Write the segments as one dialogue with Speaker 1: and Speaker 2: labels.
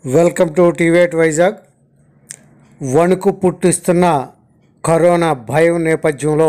Speaker 1: Welcome to టీవేట్ Vizag వణుకు పుట్టిస్తున్న corona భయం నేపథ్యంలో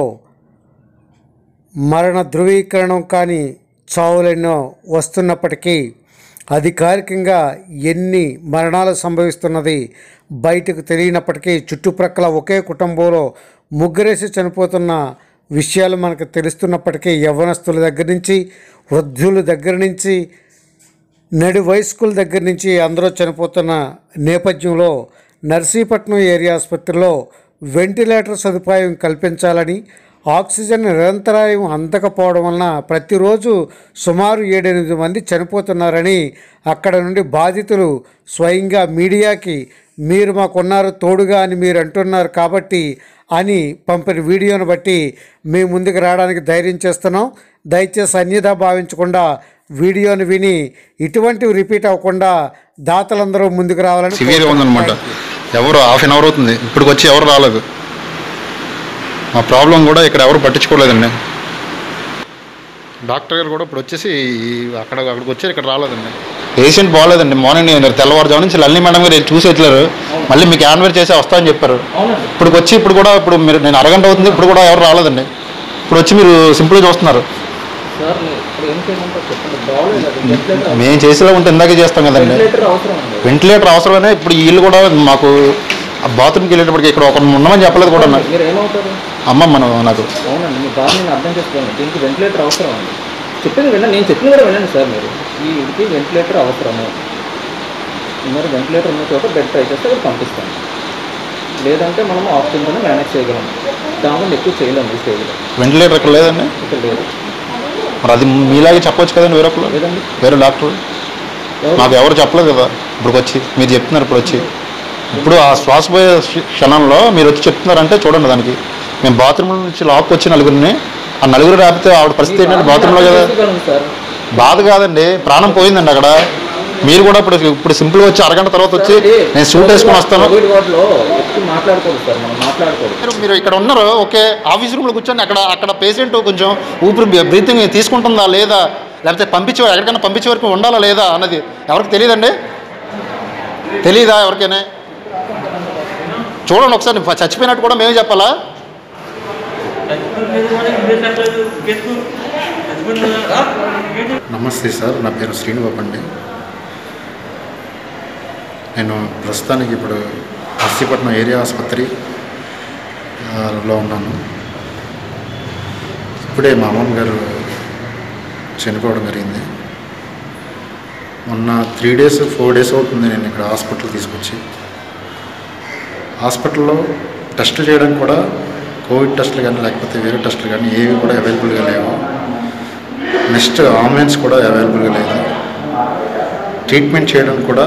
Speaker 1: మరణ ధృవీకరణం కాని చావులెన్నో వస్తున్నప్పటికీ అధికారికంగా ఎన్ని మరణాలు సంభవిస్తున్నది బయటకు తెలియనప్పటికీ చుట్టుప్రక్కల ఒకే కుటుంబంలో ముగ్గురేసి చనిపోతున్న విషయాలు మనకు తెలుస్తున్నప్పటికీ యవ్వనస్తుల దగ్గర నుంచి వృద్ధుల దగ్గర నుంచి నడి వయస్కుల దగ్గర నుంచి అందరూ చనిపోతున్న నేపథ్యంలో నర్సీపట్నం ఏరియా ఆసుపత్రిలో వెంటిలేటర్ సదుపాయం కల్పించాలని ఆక్సిజన్ నిరంతరాయం అందకపోవడం వలన ప్రతిరోజు సుమారు ఏడెనిమిది మంది చనిపోతున్నారని అక్కడ నుండి బాధితులు స్వయంగా మీడియాకి మీరు మాకున్నారు తోడుగా అని మీరు అంటున్నారు కాబట్టి అని పంపిన వీడియోను బట్టి మేము ముందుకు రావడానికి ధైర్యం చేస్తున్నాం దయచేసి అన్యదా భావించకుండా వీడియోని విని ఇటువంటివి రిపీట్ అవ్వకుండా దాతలందరూ ముందుకు రావాలని
Speaker 2: సివియర్గా ఉందన్నమాట ఎవరు హాఫ్ అన్ అవర్ అవుతుంది ఇప్పుడు వచ్చి ఎవరు రాలేదు మా ప్రాబ్లం కూడా ఇక్కడ ఎవరు పట్టించుకోలేదండి డాక్టర్ గారు కూడా ఇప్పుడు వచ్చేసి అక్కడ అక్కడికి వచ్చారు ఇక్కడ రాలేదండి పేషెంట్ బాగాలేదండి మార్నింగ్ నేను తెల్లవారుజాము నుంచి లల్లి మేడం గారు వెళ్ళి చూసి వెళ్ళారు మళ్ళీ మీకు యాన్వేర్ చేసి వస్తామని చెప్పారు ఇప్పుడు వచ్చి ఇప్పుడు కూడా ఇప్పుడు మీరు నేను అరగంట అవుతుంది ఇప్పుడు కూడా ఎవరు రాలేదండి ఇప్పుడు వచ్చి మీరు సింపుల్గా చూస్తున్నారు
Speaker 3: సార్ మీరు ఇప్పుడు ఏం చేయమంటారు చెప్పండి బాగోలేదు అది వెంటిలేటర్
Speaker 2: మేము చేసేలా ఉంటే ఇందాకే చేస్తాం కదండి
Speaker 3: వెంటిలేటర్ అవసరం అండి
Speaker 2: వెంటిలేటర్ అవసరమే ఇప్పుడు ఈ ఇల్లు కూడా మాకు ఆ బాత్రూమ్కి వెళ్ళేటప్పటికి ఇక్కడ ఒక ఉండమని చెప్పలేదు కూడా నాకు
Speaker 3: మీరు ఏమవుతారు
Speaker 2: అమ్మ మన నాకు
Speaker 3: అవునండి మీ బాధ నేను అర్థం చేసుకోండి దీనికి వెంటిలేటర్ అవసరం అండి చెప్పింది వినండి నేను చెప్పింది కూడా వినండి సార్ మీరు ఈ ఇంటికి వెంటిలేటర్ అవసరము మరి వెంటిలేటర్ ఉన్న చోట బెడ్ ట్రై చేస్తే అక్కడ పంపిస్తాను లేదంటే మనం ఆప్షన్తోనే మేనేజ్ చేయగలం దానివల్ల ఎక్కువ చేయలేము ఈ స్టేజ్లో
Speaker 2: వెంటిలేటర్ ఇక్కడ లేదండి
Speaker 3: ఇక్కడ లేదు
Speaker 2: మరి అది మీలాగే చెప్పొచ్చు కదండి వేరే ఒకళ్ళు
Speaker 3: లేదండి
Speaker 2: వేరే డాక్టర్
Speaker 3: ఎవరు?
Speaker 2: నాకు ఎవరు చెప్పలేదు కదా ఇప్పుడు వచ్చి మీరు చెప్తున్నారు ఇప్పుడు వచ్చి ఇప్పుడు ఆ శ్వాస పోయే క్ష- క్షణంలో మీరు వచ్చి చెప్తున్నారంటే చూడండి దానికి మేము బాత్రూమ్ నుంచి లాక్ వచ్చి నలుగురిని ఆ నలుగురు రాపితే ఆవిడ పరిస్థితి ఏంటంటే బాత్రూంలో కదా
Speaker 3: చేసుకోగలను సార్
Speaker 2: బాధ కాదండి ప్రాణం పోయిందండి అక్కడ మీరు కూడా ఇప్పుడు ఇప్పుడు సింపుల్గా వచ్చి అరగంట తర్వాత వచ్చి నేను సూట్ వేసుకొని వస్తాను
Speaker 3: కోవిడ్ వార్డులో ఎక్కువ మాట్లాడకూడదు సార్ మనం మాట్లాడకూడదు
Speaker 2: మీరు- మీరు ఇక్కడ ఉన్నారు ఓకే ఆఫీస్ రూమ్లో కూర్చొని అక్కడ అక్కడ పేషెంట్ కొంచెం ఊపిరి బ్రీతింగ్ తీసుకుంటుందా లేదా లేకపోతే పంపించే ఎక్కడికైనా పంపించే వరకు ఉండాలా లేదా అన్నది ఎవరికి తెలియదండి తెలియదా ఎవరికైనా చూడండి ఒకసారి ఫ- చచ్చిపోయినట్టు కూడా మేమే చెప్పాలా నమస్తే సార్ నా పేరు శ్రీనిబాబు అండి నేను ప్రస్తుతానికి ఇప్పుడు నర్సీపట్నం ఏరియా ఆసుపత్రి ఆ, లో ఉన్నాను ఇప్పుడే మా అమ్మమ్మ గారు చనిపోవడం జరిగింది మొన్న త్రీ డేస్ ఫోర్ డేస్ అవుతుంది నేను ఇక్కడ హాస్పిటల్ తీసుకొచ్చి హాస్పిటల్లో టెస్టులు చేయడానికి కూడా కోవిడ్ టెస్టులు కానీ లేకపోతే వేరే టెస్టులు కానీ ఏవి కూడా అవైలబుల్గా లేవు నెక్స్ట్ అంబులెన్స్ కూడా అవైలబుల్గా లేదు ట్రీట్మెంట్ చేయడానికి కూడా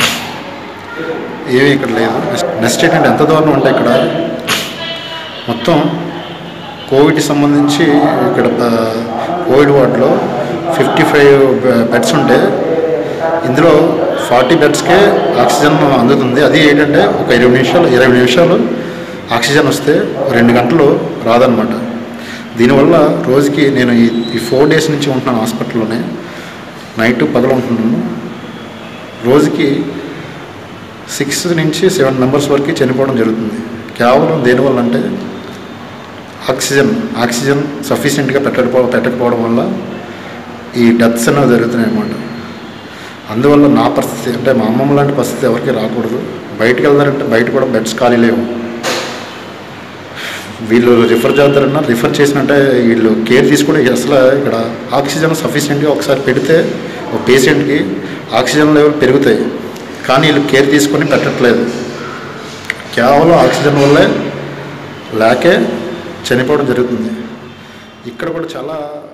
Speaker 2: ఏమీ ఇక్కడ లేదు నెక్స్ట్ ఏంటంటే ఎంత దూరం ఉంటే ఇక్కడ మొత్తం కోవిడ్కి సంబంధించి ఇక్కడ ఆ, కోవిడ్ వార్డులో ఫిఫ్టీ ఫైవ్ బెడ్స్ ఉంటే ఇందులో ఫార్టీ బెడ్స్కే ఆక్సిజన్ అందుతుంది అది ఏంటంటే ఒక ఇరవై నిమిషాలు ఇరవై నిమిషాలు ఆక్సిజన్ వస్తే రెండు గంటలు రాదనమాట దీనివల్ల రోజుకి నేను ఈ ఈ ఫోర్ డేస్ నుంచి ఉంటున్నాను హాస్పిటల్లోనే నైట్ పగలు ఉంటున్నాను రోజుకి సిక్స్ నుంచి సెవెన్ మెంబర్స్ వరకు చనిపోవడం జరుగుతుంది కేవలం దేనివల్ల అంటే ఆక్సిజన్ ఆక్సిజన్ సఫిషియెంట్గా పెట్టకపో పెట్టకపోవడం వల్ల ఈ డెత్స్ అనేవి జరుగుతున్నాయి అన్నమాట అందువల్ల నా పరిస్థితి అంటే మా అమ్మమ్మ లాంటి పరిస్థితి ఎవరికి రాకూడదు బయటికి వెళ్తారంటే బయట కూడా బెడ్స్ ఖాళీ లేవు వీళ్ళు రిఫర్ చేస్తారన్నా రిఫర్ చేసినట్టే వీళ్ళు కేర్ తీసుకుని అసలు ఇక్కడ ఆక్సిజన్ సఫిషియెంట్గా ఒకసారి పెడితే ఒక పేషెంట్కి ఆక్సిజన్ లెవెల్ పెరుగుతాయి కానీ వీళ్ళు కేర్ తీసుకొని పెట్టట్లేదు కేవలం ఆక్సిజన్ వల్లే లేకే చనిపోవడం జరుగుతుంది ఇక్కడ కూడా చాలా